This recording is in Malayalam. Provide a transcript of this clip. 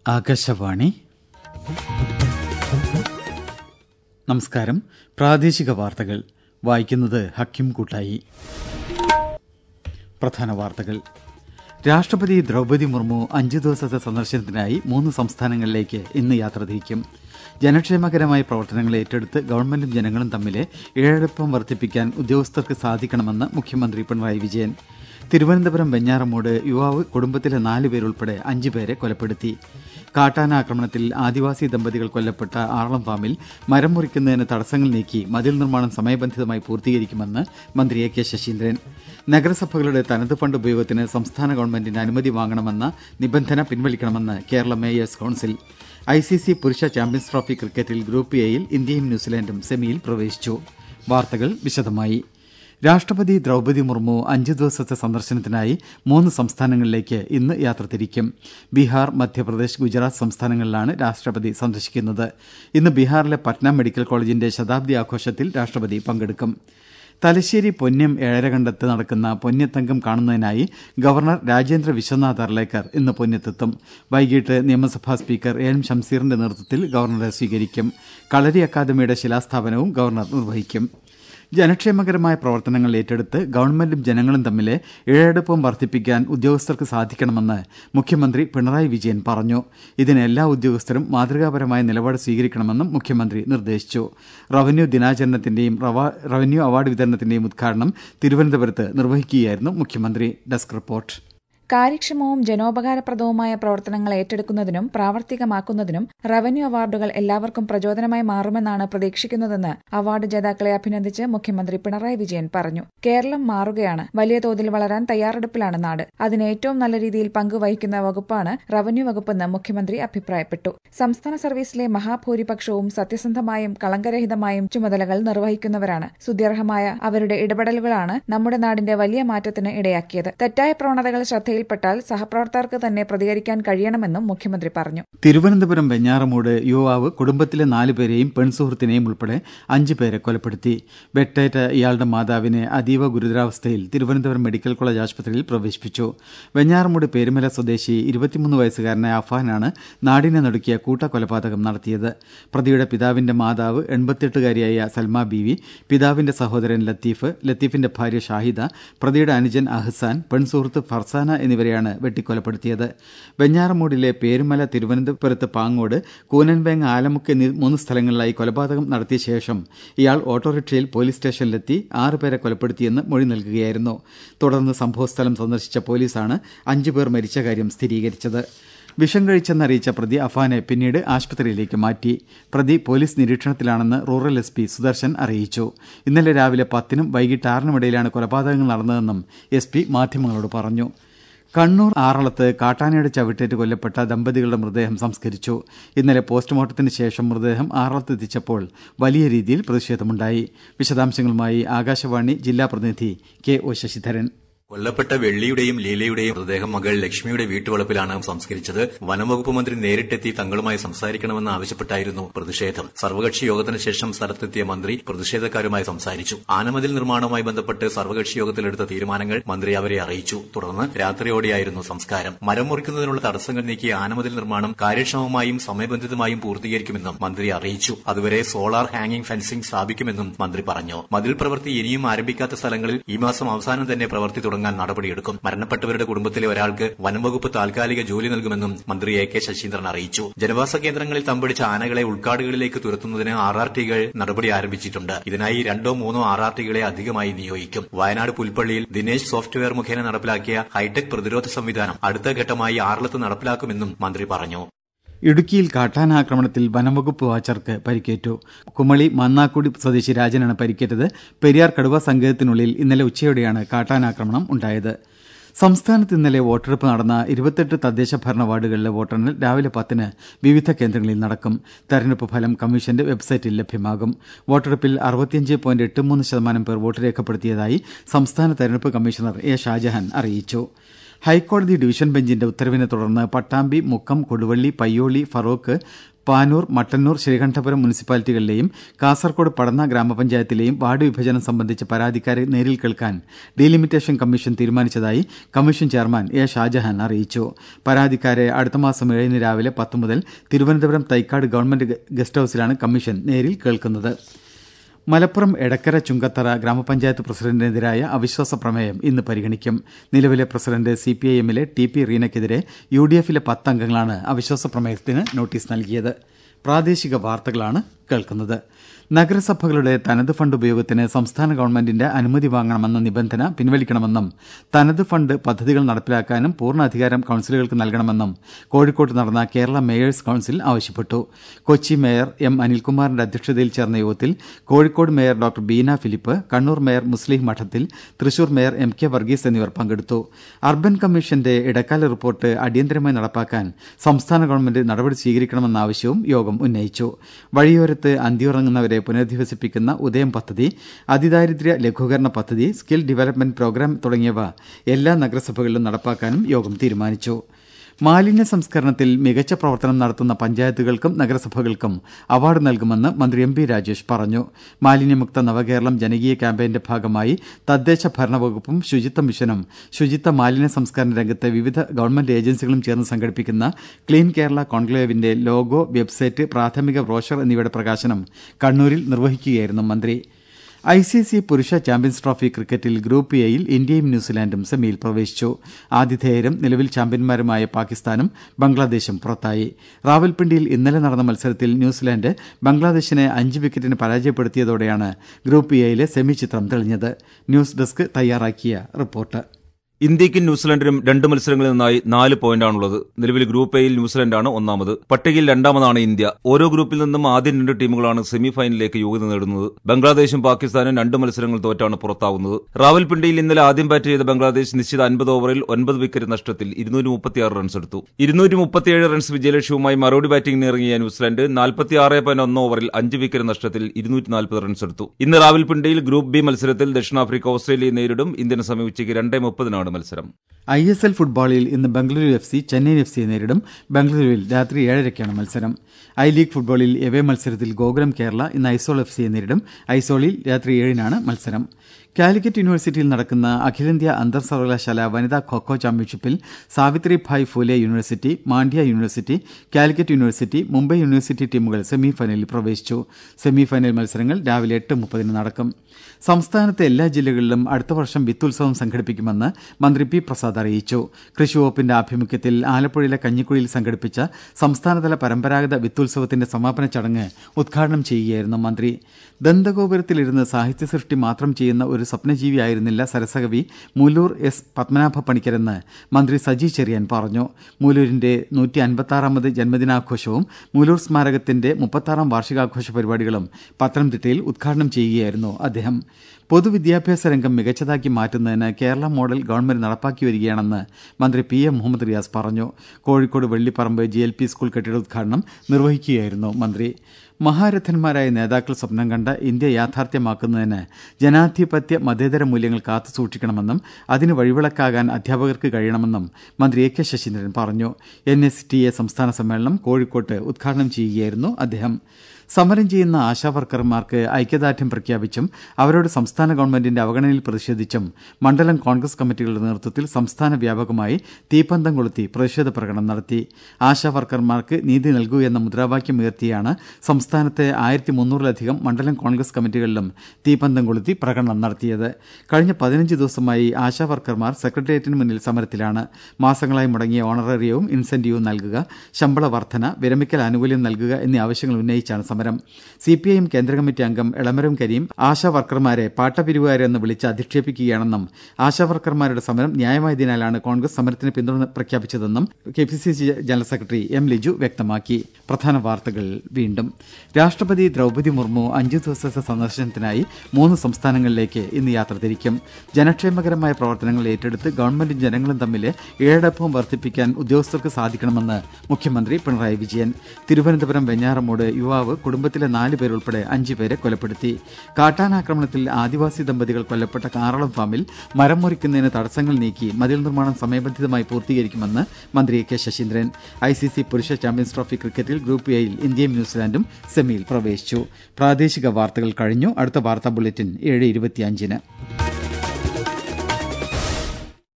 ആകാശവാണി നമസ്കാരം പ്രാദേശിക വാർത്തകൾ വായിക്കുന്നത് ഹക്കിം കൂട്ടായി പ്രധാന വാർത്തകൾ രാഷ്ട്രപതി ദ്രൗപദി മുർമു അഞ്ചു ദിവസത്തെ സന്ദർശനത്തിനായി മൂന്ന് സംസ്ഥാനങ്ങളിലേക്ക് ഇന്ന് യാത്ര തിരിക്കും ജനക്ഷേമകരമായ പ്രവർത്തനങ്ങൾ ഏറ്റെടുത്ത് ഗവൺമെന്റും ജനങ്ങളും തമ്മിലെ ഇഴയടുപ്പം വർദ്ധിപ്പിക്കാൻ ഉദ്യോഗസ്ഥർക്ക് സാധിക്കണമെന്ന് മുഖ്യമന്ത്രി പിണറായി വിജയൻ തിരുവനന്തപുരം വെഞ്ഞാറമൂട് യുവാവ് കുടുംബത്തിലെ നാലുപേരുൾപ്പെടെ അഞ്ചുപേരെ കൊലപ്പെടുത്തി കാട്ടാന ആക്രമണത്തിൽ ആദിവാസി ദമ്പതികൾ കൊല്ലപ്പെട്ട ആറളം ഫാമിൽ മരം മുറിക്കുന്നതിന് തടസ്സങ്ങൾ നീക്കി മതിൽ നിർമ്മാണം സമയബന്ധിതമായി പൂർത്തീകരിക്കുമെന്ന് മന്ത്രി എ കെ ശശീന്ദ്രൻ നഗരസഭകളുടെ തനത് ഫണ്ട് ഉപയോഗത്തിന് സംസ്ഥാന ഗവൺമെന്റിന് അനുമതി വാങ്ങണമെന്ന നിബന്ധന പിൻവലിക്കണമെന്ന് Kerala mayors council I C C പുരുഷ ചാമ്പ്യൻസ് ട്രോഫി ക്രിക്കറ്റിൽ ഗ്രൂപ്പ് എയിൽ ഇന്ത്യയും ന്യൂസിലൻഡും സെമിയിൽ പ്രവേശിച്ചു വാർത്തകൾ വിശദമായി രാഷ്ട്രപതി ദ്രൗപദി മുർമു അഞ്ചു ദിവസത്തെ സന്ദർശനത്തിനായി മൂന്ന് സംസ്ഥാനങ്ങളിലേക്ക് ഇന്ന് യാത്ര തിരിക്കും ബീഹാർ മധ്യപ്രദേശ് ഗുജറാത്ത് സംസ്ഥാനങ്ങളിലാണ് രാഷ്ട്രപതി സന്ദർശിക്കുന്നത് ഇന്ന് ബീഹാറിലെ പട്ന മെഡിക്കൽ കോളേജിന്റെ ശതാബ്ദി ആഘോഷത്തിൽ രാഷ്ട്രപതി പങ്കെടുക്കും തലശ്ശേരി പൊന്നം ഏഴരകണ്ടത്ത് നടക്കുന്ന പൊന്യത്തങ്കം കാണുന്നതിനായി ഗവർണർ രാജേന്ദ്ര വിശ്വനാഥ് അർലേക്കർ ഇന്ന് പൊന്യത്തെത്തും വൈകിട്ട് നിയമസഭാ സ്പീക്കർ എ എൻ ഷംസീറിന്റെ നേതൃത്വത്തിൽ ഗവർണറെ സ്വീകരിക്കും കളരി അക്കാദമിയുടെ ശിലാസ്ഥാപനവും ഗവർണർ നിർവഹിക്കും ജനക്ഷേമകരമായ പ്രവർത്തനങ്ങൾ ഏറ്റെടുത്ത് ഗവൺമെന്റും ജനങ്ങളും തമ്മിലെ ഇഴയടുപ്പം വർദ്ധിപ്പിക്കാൻ ഉദ്യോഗസ്ഥർക്ക് സാധിക്കണമെന്ന് മുഖ്യമന്ത്രി പിണറായി വിജയൻ പറഞ്ഞു ഇതിന് എല്ലാ ഉദ്യോഗസ്ഥരും മാതൃകാപരമായ നിലപാട് സ്വീകരിക്കണമെന്നും മുഖ്യമന്ത്രി നിർദ്ദേശിച്ചു റവന്യൂ ദിനാചരണത്തിന്റെയും റവന്യൂ അവാർഡ് വിതരണത്തിന്റെയും ഉദ്ഘാടനം തിരുവനന്തപുരത്ത് നിർവഹിക്കുകയായിരുന്നു മുഖ്യമന്ത്രി ഡെസ്ക് റിപ്പോർട്ട് കാര്യക്ഷമവും ജനോപകാരപ്രദവുമായ പ്രവർത്തനങ്ങൾ ഏറ്റെടുക്കുന്നതിനും പ്രാവർത്തികമാക്കുന്നതിനും റവന്യൂ അവാർഡുകൾ എല്ലാവർക്കും പ്രചോദനമായി മാറുമെന്നാണ് പ്രതീക്ഷിക്കുന്നതെന്ന് അവാർഡ് ജേതാക്കളെ അഭിനന്ദിച്ച് മുഖ്യമന്ത്രി പിണറായി വിജയൻ പറഞ്ഞു കേരളം മാറുകയാണ് വലിയ തോതിൽ വളരാൻ തയ്യാറെടുപ്പിലാണ് നാട് അതിന് ഏറ്റവും നല്ല രീതിയിൽ പങ്കുവഹിക്കുന്ന വകുപ്പാണ് റവന്യൂ വകുപ്പെന്ന് മുഖ്യമന്ത്രി അഭിപ്രായപ്പെട്ടു സംസ്ഥാന സർവീസിലെ മഹാഭൂരിപക്ഷവും സത്യസന്ധമായും കളങ്കരഹിതമായും ചുമതലകൾ നിർവഹിക്കുന്നവരാണ് സുദീർഘമായ അവരുടെ ഇടപെടലുകളാണ് നമ്മുടെ നാടിന്റെ വലിയ മാറ്റത്തിന് ഇടയാക്കിയത് തെറ്റായ പ്രവണതകൾ ശ്രദ്ധ ശ്രദ്ധയിൽപ്പെട്ടാൽ സഹപ്രവർത്തകർക്ക് തന്നെ പ്രതികരിക്കാൻ കഴിയണമെന്നും മുഖ്യമന്ത്രി പറഞ്ഞു തിരുവനന്തപുരം വെഞ്ഞാറമൂട് യുവാവ് കുടുംബത്തിലെ നാലുപേരെയും പെൺസുഹൃത്തിനെയും ഉൾപ്പെടെ അഞ്ചുപേരെ കൊലപ്പെടുത്തി വെട്ടേറ്റ ഇയാളുടെ മാതാവിനെ അതീവ ഗുരുതരാവസ്ഥയിൽ തിരുവനന്തപുരം മെഡിക്കൽ കോളേജ് ആശുപത്രിയിൽ പ്രവേശിപ്പിച്ചു വെഞ്ഞാറമൂട് പേരുമല സ്വദേശി ഇരുപത്തിമൂന്ന് വയസ്സുകാരനായ അഫാനാണ് നാടിനെ നടുക്കിയ കൂട്ടക്കൊലപാതകം നടത്തിയത് പ്രതിയുടെ പിതാവിന്റെ മാതാവ് എൺപത്തിയെട്ടുകാരിയായ സൽമ ബീവി പിതാവിന്റെ സഹോദരൻ ലത്തീഫ് ലത്തീഫിന്റെ ഭാര്യ ഷാഹിദ പ്രതിയുടെ അനുജൻ അഹ്സാൻ പെൺസുഹൃത്ത് ഫർസാന എന്നിവരെയാണ് വെട്ടിക്കൊലപ്പെടുത്തിയത് വെഞ്ഞാറമൂടിലെ പേരുമല തിരുവനന്തപുരത്ത് പാങ്ങോട് കൂനൻവേങ്ങ ആലമുക്ക് എന്നീ മൂന്ന് സ്ഥലങ്ങളിലായി കൊലപാതകം നടത്തിയ ശേഷം ഇയാൾ ഓട്ടോറിക്ഷയിൽ പോലീസ് സ്റ്റേഷനിലെത്തി ആറുപേരെ കൊലപ്പെടുത്തിയെന്ന് മൊഴി നൽകുകയായിരുന്നു തുടർന്ന് സംഭവസ്ഥലം സന്ദർശിച്ച പോലീസാണ് അഞ്ചുപേർ മരിച്ച കാര്യം സ്ഥിരീകരിച്ചത് വിഷം കഴിച്ചെന്നറിയിച്ച പ്രതി അഫാനെ പിന്നീട് ആശുപത്രിയിലേക്ക് മാറ്റി പ്രതി പോലീസ് നിരീക്ഷണത്തിലാണെന്ന് റൂറൽ എസ് പി സുദർശൻ അറിയിച്ചു ഇന്നലെ രാവിലെ പത്തിനും വൈകിട്ട് ആറിനുമിടയിലാണ് കൊലപാതകങ്ങൾ നടന്നതെന്നും എസ് പി മാധ്യമങ്ങളോട് പറഞ്ഞു കണ്ണൂർ ആറളത്ത് കാട്ടാനയുടെ ചവിട്ടേറ്റ് കൊല്ലപ്പെട്ട ദമ്പതികളുടെ മൃതദേഹം സംസ്കരിച്ചു ഇന്നലെ പോസ്റ്റ്മോർട്ടത്തിന് ശേഷം മൃതദേഹം ആറളത്തെത്തിച്ചപ്പോൾ വലിയ രീതിയിൽ പ്രതിഷേധമുണ്ടായി വിശദാംശങ്ങളുമായി ആകാശവാണി ജില്ലാ പ്രതിനിധി കെ ഒ ശശിധരൻ കൊല്ലപ്പെട്ട വെള്ളിയുടെയും ലീലയുടെയും മൃതദേഹം മകൾ ലക്ഷ്മിയുടെ വീട്ടുവളപ്പിലാണ് സംസ്കരിച്ചത് വനംവകുപ്പ് മന്ത്രി നേരിട്ടെത്തി തങ്ങളുമായി സംസാരിക്കണമെന്ന് ആവശ്യപ്പെട്ടായിരുന്നു പ്രതിഷേധം സർവകക്ഷി യോഗത്തിന് ശേഷം സ്ഥലത്തെത്തിയ മന്ത്രി പ്രതിഷേധക്കാരുമായി സംസാരിച്ചു ആനമതിൽ നിർമ്മാണവുമായി ബന്ധപ്പെട്ട് സർവകക്ഷി യോഗത്തിലെടുത്ത തീരുമാനങ്ങൾ മന്ത്രി അവരെ അറിയിച്ചു തുടർന്ന് രാത്രിയോടെയായിരുന്നു സംസ്കാരം മരം മുറിക്കുന്നതിനുള്ള തടസ്സങ്ങൾ നീക്കി ആനമതിൽ നിർമ്മാണം കാര്യക്ഷമമായും സമയബന്ധിതമായും പൂർത്തീകരിക്കുമെന്നും മന്ത്രി അറിയിച്ചു അതുവരെ സോളാർ ഹാങ്ങിംഗ് ഫെൻസിംഗ് സ്ഥാപിക്കുമെന്നും മന്ത്രി പറഞ്ഞു മതിൽ പ്രവൃത്തി ഇനിയും ആരംഭിക്കാത്ത സ്ഥലങ്ങളിൽ ഈ മാസം അവസാനം തന്നെ പ്രവൃത്തി തുടങ്ങാൻ നടപടിയെടുക്കും മരണപ്പെട്ടവരുടെ കുടുംബത്തിലെ ഒരാൾക്ക് വനംവകുപ്പ് താൽക്കാലിക ജോലി നൽകുമെന്നും മന്ത്രി എ കെ ശശീന്ദ്രൻ അറിയിച്ചു ജനവാസ കേന്ദ്രങ്ങളിൽ തമ്പടിച്ച ആനകളെ ഉൾക്കാടുകളിലേക്ക് തുരത്തുന്നതിന് ആർ ആർ ടികൾ നടപടി ആരംഭിച്ചിട്ടുണ്ട് ഇതിനായി രണ്ടോ മൂന്നോ ആർ ആർ ടികളെ അധികമായി നിയോഗിക്കും വയനാട് പുൽപ്പള്ളിയിൽ ദിനേശ് സോഫ്റ്റ്വെയർ മുഖേന നടപ്പിലാക്കിയ ഹൈടെക് പ്രതിരോധ സംവിധാനം അടുത്ത ഘട്ടമായി ആറളത്ത് നടപ്പിലാക്കുമെന്നും മന്ത്രി പറഞ്ഞു ഇടുക്കിയിൽ കാട്ടാനാക്രമണത്തിൽ വനംവകുപ്പ് വാച്ചർക്ക് പരിക്കേറ്റു കുമളി മന്നാക്കുടി സ്വദേശി രാജനാണ് പരിക്കേറ്റത് പെരിയാർ കടുവ സങ്കേതത്തിനുള്ളിൽ ഇന്നലെ ഉച്ചയോടെയാണ് കാട്ടാനാക്രമണം ഉണ്ടായത് സംസ്ഥാനത്ത് ഇന്നലെ വോട്ടെടുപ്പ് നടന്ന ഇരുപത്തെട്ട് തദ്ദേശ ഭരണ വാർഡുകളിലെ വോട്ടെണ്ണൽ രാവിലെ പത്തിന് വിവിധ കേന്ദ്രങ്ങളിൽ നടക്കും തെരഞ്ഞെടുപ്പ് ഫലം കമ്മീഷന്റെ വെബ്സൈറ്റിൽ ലഭ്യമാകും വോട്ടെടുപ്പിൽ അറുപത്തിയഞ്ച് പോയിന്റ് എട്ട് മൂന്ന് ശതമാനം പേർ വോട്ട് രേഖപ്പെടുത്തിയതായി സംസ്ഥാന തെരഞ്ഞെടുപ്പ് കമ്മീഷണർ എ ഷാജഹാൻ അറിയിച്ചു ഹൈക്കോടതി ഡിവിഷൻ ബെഞ്ചിന്റെ ഉത്തരവിനെ തുടർന്ന് പട്ടാമ്പി മുക്കം കൊടുവള്ളി പയ്യോളി ഫറോക്ക് പാനൂർ മട്ടന്നൂർ ശ്രീകണ്ഠപുരം മുനിസിപ്പാലിറ്റികളിലെയും കാസർകോട് പടന്ന ഗ്രാമപഞ്ചായത്തിലെയും വാർഡ് വിഭജനം സംബന്ധിച്ച പരാതിക്കാരെ നേരിൽ കേൾക്കാൻ ഡീലിമിറ്റേഷൻ കമ്മീഷൻ തീരുമാനിച്ചതായി കമ്മീഷൻ ചെയർമാൻ എ ഷാജഹാൻ അറിയിച്ചു പരാതിക്കാരെ അടുത്ത മാസം ഏഴിന് രാവിലെ പത്ത് മുതൽ തിരുവനന്തപുരം തൈക്കാട് ഗവൺമെന്റ് ഗസ്റ്റ് ഹൌസിലാണ് കമ്മീഷൻ നേരിൽ കേൾക്കുന്നത് മലപ്പുറം എടക്കര ചുങ്കത്തറ ഗ്രാമപഞ്ചായത്ത് പ്രസിഡന്റിനെതിരായ അവിശ്വാസ പ്രമേയം ഇന്ന് പരിഗണിക്കും നിലവിലെ പ്രസിഡന്റ് സി പി ഐ എമ്മിലെ ടി പി റീനയ്ക്കെതിരെ യു ഡി എഫിലെ പത്ത് അംഗങ്ങളാണ് അവിശ്വാസ പ്രമേയത്തിന് നോട്ടീസ് നൽകിയത് പ്രാദേശിക വാർത്തകളാണ് കേൾക്കുന്നത് നഗരസഭകളുടെ തനത് ഫണ്ട് ഉപയോഗത്തിന് സംസ്ഥാന ഗവൺമെന്റിന്റെ അനുമതി വാങ്ങണമെന്ന നിബന്ധന പിൻവലിക്കണമെന്നും തനത് ഫണ്ട് പദ്ധതികൾ നടപ്പിലാക്കാനും പൂർണ്ണ അധികാരം കൌൺസിലുകൾക്ക് നൽകണമെന്നും കോഴിക്കോട്ട് നടന്ന കേരള മേയേഴ്സ് കൌൺസിൽ ആവശ്യപ്പെട്ടു കൊച്ചി മേയർ എം അനിൽകുമാറിന്റെ അധ്യക്ഷതയിൽ ചേർന്ന യോഗത്തിൽ Kozhikode mayor doctor Beena Philip Kannur mayor Muslih Madathil Thrissur mayor M K Varghese എന്നിവർ പങ്കെടുത്തു അർബൻ കമ്മീഷന്റെ ഇടക്കാല റിപ്പോർട്ട് അടിയന്തരമായി നടപ്പാക്കാൻ സംസ്ഥാന ഗവൺമെന്റ് നടപടി സ്വീകരിക്കണമെന്ന ആവശ്യവും യോഗം ഉന്നയിച്ചു വഴിയോരത്ത് അന്തിയുറങ്ങുന്നവരെ പുനരധിവസിപ്പിക്കുന്ന ഉദയം പദ്ധതി അതിദാരിദ്ര്യ ലഘൂകരണ പദ്ധതി സ്കിൽ ഡെവലപ്മെന്റ് പ്രോഗ്രാം തുടങ്ങിയവ എല്ലാ നഗരസഭകളിലും നടപ്പാക്കാനും യോഗം തീരുമാനിച്ചു മാലിന്യ സംസ്കരണത്തിൽ മികച്ച പ്രവർത്തനം നടത്തുന്ന പഞ്ചായത്തുകൾക്കും നഗരസഭകൾക്കും അവാർഡ് നൽകുമെന്ന് മന്ത്രി എം പി രാജേഷ് പറഞ്ഞു മാലിന്യമുക്ത നവകേരളം ജനകീയ ക്യാമ്പയിന്റെ ഭാഗമായി തദ്ദേശ ഭരണവകുപ്പും ശുചിത്വ മിഷനും ശുചിത്വ മാലിന്യ സംസ്കരണ രംഗത്തെ വിവിധ ഗവൺമെന്റ് ഏജൻസികളും ചേർന്ന് സംഘടിപ്പിക്കുന്ന ക്ലീൻ കേരള കോൺക്ലേവിന്റെ ലോഗോ വെബ്സൈറ്റ് പ്രാഥമിക ബ്രോഷർ എന്നിവയുടെ പ്രകാശനം കണ്ണൂരിൽ നിർവഹിക്കുകയായിരുന്നു മന്ത്രി ഐ സി സി പുരുഷ ചാമ്പ്യൻസ് ട്രോഫി ക്രിക്കറ്റിൽ ഗ്രൂപ്പ് എയിൽ ഇന്ത്യയും ന്യൂസിലാൻഡും സെമിയിൽ പ്രവേശിച്ചു ആതിഥേയരും നിലവിൽ ചാമ്പ്യന്മാരുമായ പാകിസ്ഥാനും ബംഗ്ലാദേശും പുറത്തായി റാവൽപിണ്ടിയിൽ ഇന്നലെ നടന്ന മത്സരത്തിൽ ന്യൂസിലാൻഡ് ബംഗ്ലാദേശിനെ അഞ്ച് വിക്കറ്റിന് പരാജയപ്പെടുത്തിയതോടെയാണ് ഗ്രൂപ്പ് എയിലെ സെമി ചിത്രം തെളിഞ്ഞത് ന്യൂസ് ഡെസ്ക് തയ്യാറാക്കിയ റിപ്പോർട്ട് ഇന്ത്യയ്ക്കും ന്യൂസിലൻഡിനും രണ്ട് മത്സരങ്ങളിൽ നിന്നായി നാല് പോയിന്റാണുള്ളത് നിലവിൽ ഗ്രൂപ്പ് എയിൽ ന്യൂസിലൻഡാണ് ഒന്നാമത് പട്ടികയിൽ രണ്ടാമതാണ് ഇന്ത്യ ഓരോ ഗ്രൂപ്പിൽ നിന്നും ആദ്യ രണ്ട് ടീമുകളാണ് സെമി ഫൈനലിലേക്ക് യോഗ്യത നേടുന്നത് ബംഗ്ലാദേശും പാകിസ്ഥാനും രണ്ട് മത്സരങ്ങൾ തോറ്റാണ് പുറത്താവുന്നത് റാവൽപിണ്ടിയിൽ ഇന്നലെ ആദ്യം ബാറ്റ് ചെയ്ത ബംഗ്ലാദേശ് നിശ്ചിത അൻപത് ഓവറിൽ ഒൻപത് വിക്കറ്റ് നഷ്ടത്തിൽ ഇരുന്നൂറ്റി മുപ്പത്തിയാറ് റൺസ് എടുത്തു ഇരുന്നൂറ്റി മുപ്പത്തിയേഴ് റൺസ് വിജയലക്ഷ്യവുമായി മറുപടി ബാറ്റിംഗിന് ഇറങ്ങിയ ന്യൂസിലൻഡ് നാൽപ്പത്തിയാറ് പോയിന്റ് ഒന്ന് ഓവറിൽ അഞ്ച് വിക്കറ്റ് നഷ്ടത്തിൽ ഇരുന്നൂറ്റി നാൽപ്പത് റൺസ് എടുത്തു ഇന്ന് റാവൽപിണ്ടിയിൽ ഗ്രൂപ്പ് ബി മത്സരത്തിൽ ദക്ഷിണാഫ്രിക്ക ഓസ്ട്രേലിയയെ നേരിടും ഇന്ത്യൻ സമയം ഉച്ചയ്ക്ക് രണ്ടേ മുപ്പതിനാണ് മത്സരം ഐ എസ് എൽ ഫുട്ബോളിൽ ഇന്ന് Bengaluru F C Chennaiyin F സിയെ നേരിടും ബംഗളൂരുവിൽ രാത്രി ഏഴരയ്ക്കാണ് മത്സരം ഐ ലീഗ് ഫുട്ബോളിൽ എവേ മത്സരത്തിൽ ഗോകുലം കേരള ഇന്ന് ഐസോൾ എഫ് സിയെ നേരിടും ഐസോളിൽ രാത്രി ഏഴിനാണ് മത്സരം കാലിക്കറ്റ് യൂണിവേഴ്സിറ്റിയിൽ നടക്കുന്ന അഖിലേന്ത്യാ അന്തർ സർവകലാശാല വനിതാ ഖോഖോ ചാമ്പ്യൻഷിപ്പിൽ Savitribai Phule university Mandya university Calicut university Mumbai university ടീമുകൾ സെമിഫൈനലിൽ പ്രവേശിച്ചു സെമിഫൈനൽ മത്സരങ്ങൾ രാവിലെ എട്ട് മുപ്പതിന് നടക്കും സംസ്ഥാനത്തെ എല്ലാ ജില്ലകളിലും അടുത്ത വർഷം വിത്തുത്സവം സംഘടിപ്പിക്കുമെന്ന് മന്ത്രി പി പ്രസാദ് അറിയിച്ചു കൃഷി വകുപ്പിന്റെ ആഭിമുഖ്യത്തിൽ ആലപ്പുഴയിലെ കഞ്ഞിക്കുഴിയിൽ സംഘടിപ്പിച്ച സംസ്ഥാനതല പരമ്പരാഗത വിത്തുത്സവത്തിന്റെ സമാപന ചടങ്ങ് ഉദ്ഘാടനം ചെയ്യുകയായിരുന്നു മന്ത്രി ദന്തഗോപുരത്തിലിരുന്ന് സാഹിത്യ സൃഷ്ടി മാത്രം ചെയ്യുന്ന ഒരു സ്വപ്നജീവിയായിരുന്നില്ല സരസകവി മൂലൂർ എസ് പത്മനാഭ പണിക്കരെന്ന് മന്ത്രി സജി ചെറിയാൻ പറഞ്ഞു മൂലൂരിന്റെ നൂറ്റി അൻപത്താറാമത് ജന്മദിനാഘോഷവും മൂലൂർ സ്മാരകത്തിന്റെ മുപ്പത്താറാം വാർഷികാഘോഷ പരിപാടികളും പത്തനംതിട്ടയിൽ ഉദ്ഘാടനം ചെയ്യുകയായിരുന്നു അദ്ദേഹം പൊതുവിദ്യാഭ്യാസ രംഗം മികച്ചതാക്കി മാറ്റുന്നതിന് കേരള മോഡൽ ഗവൺമെന്റ് നടപ്പാക്കി വരികയാണെന്ന് മന്ത്രി പി എം മുഹമ്മദ് റിയാസ് പറഞ്ഞു Kozhikode Vellipparamba G L P school കെട്ടിടോദ്ഘാടനം നിർവഹിക്കുകയായിരുന്നു മന്ത്രി മഹാരഥന്മാരായ നേതാക്കൾ സ്വപ്നം കണ്ട ഇന്ത്യ യാഥാർത്ഥ്യമാക്കുന്നതിന് ജനാധിപത്യ മതേതര മൂല്യങ്ങൾ കാത്തുസൂക്ഷിക്കണമെന്നും അതിന് വഴിവിളക്കാകാൻ അധ്യാപകർക്ക് കഴിയണമെന്നും മന്ത്രി എ കെ ശശീന്ദ്രൻ പറഞ്ഞു എൻ എസ് ടി എ സംസ്ഥാന സമ്മേളനം കോഴിക്കോട്ട് ഉദ്ഘാടനം ചെയ്യുകയായിരുന്നു അദ്ദേഹം സമരം ചെയ്യുന്ന ആശാവർക്കർമാർക്ക് ഐക്യദാർഢ്യം പ്രഖ്യാപിച്ചും അവരോട് സംസ്ഥാന ഗവൺമെന്റിന്റെ അവഗണനയിൽ പ്രതിഷേധിച്ചും മണ്ഡലം കോൺഗ്രസ് കമ്മിറ്റികളുടെ നേതൃത്വത്തിൽ സംസ്ഥാന വ്യാപകമായി തീപ്പന്തം കൊളുത്തി പ്രതിഷേധ പ്രകടനം നടത്തി ആശാവർക്കർമാർക്ക് നീതി നൽകൂ എന്ന മുദ്രാവാക്യം ഉയർത്തിയാണ് സംസ്ഥാനത്തെ ആയിരത്തി മുന്നൂറിലധികം മണ്ഡലം കോൺഗ്രസ് കമ്മിറ്റികളിലും തീപ്പന്തം കൊളുത്തി പ്രകടനം നടത്തിയത് കഴിഞ്ഞ പതിനഞ്ച് ദിവസമായി ആശാവർക്കർമാർ സെക്രട്ടേറിയറ്റിന് മുന്നിൽ സമരത്തിലാണ് മാസങ്ങളായി മുടങ്ങിയ ഓണറേറിയവും ഇൻസെന്റീവും നൽകുക ശമ്പള വർധന വിരമിക്കൽ ആനുകൂല്യം നൽകുക എന്നീ ആവശ്യങ്ങൾ ഉന്നയിച്ചാണ് സമരം സിപിഐഎം കേന്ദ്ര കമ്മിറ്റി അംഗം എളമരം കരീം ആശാ വർക്കർമാരെ പാട്ടപിരിവുകാരെന്ന് വിളിച്ച് അധിക്ഷേപിക്കുകയാണെന്നും ആശാ വർക്കർമാരുടെ സമരം ന്യായമായതിനാലാണ് കോൺഗ്രസ് സമരത്തിന് പിന്തുണ പ്രഖ്യാപിച്ചതെന്നും K P C C general secretary M Liju വ്യക്തമാക്കി പ്രധാന വാർത്തകൾ വീണ്ടും രാഷ്ട്രപതി ദ്രൌപതി മുർമു അഞ്ചു ദിവസത്തെ സന്ദർശനത്തിനായി മൂന്ന് സംസ്ഥാനങ്ങളിലേക്ക് ഇന്ന് യാത്ര തിരിക്കും ജനക്ഷേമകരമായ പ്രവർത്തനങ്ങൾ ഏറ്റെടുത്ത് ഗവൺമെന്റും ജനങ്ങളും തമ്മിലെ ഏഴടപ്പവും വർദ്ധിപ്പിക്കാൻ ഉദ്യോഗസ്ഥർക്ക് സാധിക്കണമെന്ന് മുഖ്യമന്ത്രി പിണറായി വിജയൻ തിരുവനന്തപുരം വെഞ്ഞാറമൂട് യുവാവ് കുടുംബത്തിലെ നാല് പേരുൾപ്പെടെ അഞ്ചു പേരെ കൊലപ്പെടുത്തി കാട്ടാനാക്രമണത്തിൽ ആദിവാസി ദമ്പതികൾ കൊല്ലപ്പെട്ട കാറളം ഫാമിൽ മരം മുറിക്കുന്നതിന് തടസ്സങ്ങൾ നീക്കി മതിൽ നിർമ്മാണം സമയബന്ധിതമായി പൂർത്തീകരിക്കുമെന്ന് മന്ത്രി K Saseendran I C C പുരുഷ ചാമ്പ്യൻസ് ട്രോഫി ക്രിക്കറ്റിൽ ഗ്രൂപ്പ് എയിൽ ഇന്ത്യയും ന്യൂസിലാൻഡും സെമിയിൽ പ്രവേശിച്ചു പ്രാദേശിക വാർത്തകൾ കഴിഞ്ഞു അടുത്ത വാർത്താ ബുള്ളറ്റിൻ ഏഴ് ഇരുപത്തിയഞ്ചിന്